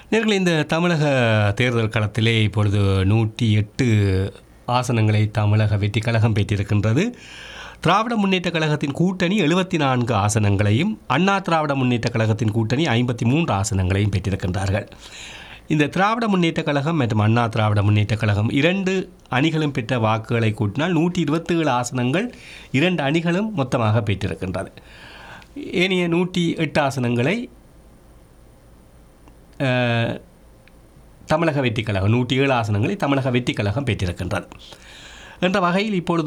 நேர்கள் இந்த தமிழக தேர்தல் களத்திலே இப்பொழுது நூற்றி எட்டு ஆசனங்களை தமிழக வெற்றி கழகம் பெற்றிருக்கின்றது திராவிட முன்னேற்ற கழகத்தின் கூட்டணி எழுபத்தி நான்கு ஆசனங்களையும் அண்ணா திராவிட முன்னேற்ற கழகத்தின் கூட்டணி ஐம்பத்தி மூன்று ஆசனங்களையும் பெற்றிருக்கின்றார்கள் இந்த திராவிட முன்னேற்ற கழகம் மற்றும் அண்ணா திராவிட முன்னேற்ற கழகம் இரண்டு அணிகளும் பெற்ற வாக்குகளை கூட்டினால் நூற்றி இருபத்தேழு ஆசனங்கள் இரண்டு அணிகளும் மொத்தமாக பெற்றிருக்கின்றது ஏனைய நூற்றி எட்டு ஆசனங்களை அஹ், தமிழக வெற்றி கழகம் நூற்றி ஏழு ஆசனங்களை தமிழக வெற்றி கழகம் பெற்றிருக்கின்றது என்ற வகையில் இப்பொழுது